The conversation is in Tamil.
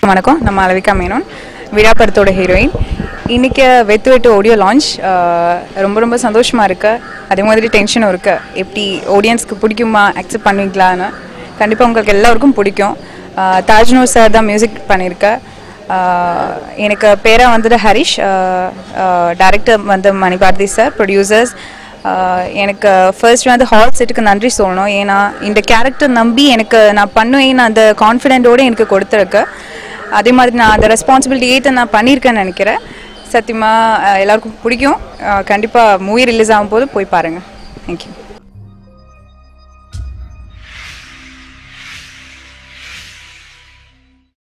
எல்லாருக்கும் வணக்கம் நம்ம அளவிகா மேனோன் விழா படத்தோட ஹீரோயின் இன்னைக்கு வெத்து வெட்டு ஆடியோ லான்ச் ரொம்ப ரொம்ப சந்தோஷமா இருக்கு அதே மாதிரி டென்ஷனும் இருக்கு எப்படி ஆடியன்ஸ்க்கு பிடிக்குமா அக்செப்ட் பண்ணுவீங்களான்னு கண்டிப்பாக உங்களுக்கு எல்லாருக்கும் பிடிக்கும் ஆஹ் தாஜ்னூர் சார் தான் மியூசிக் பண்ணியிருக்கேன் ஆஹ் எனக்கு பேராக வந்துட்டு ஹரிஷ் டைரக்டர் வந்து மணிபாரதி சார் ப்ரொடியூசர்ஸ் எனக்கு ஃபர்ஸ்ட் வந்து ஹால் செட்டுக்கு நன்றி சொல்லணும் ஏன்னா இந்த கேரக்டர் நம்பி எனக்கு நான் பண்ணுவேன் அந்த கான்ஃபிடென்ட்டோடு எனக்கு கொடுத்துருக்கு அதே மாதிரி நான் அந்த ரெஸ்பான்சிபிலிட்டி ஏற்று நான் பண்ணியிருக்கேன்னு நினைக்கிறேன் சத்தியமாக எல்லாருக்கும் பிடிக்கும் கண்டிப்பாக மூவி ரிலீஸ் ஆகும்போது போய் பாருங்கள் தேங்க்யூ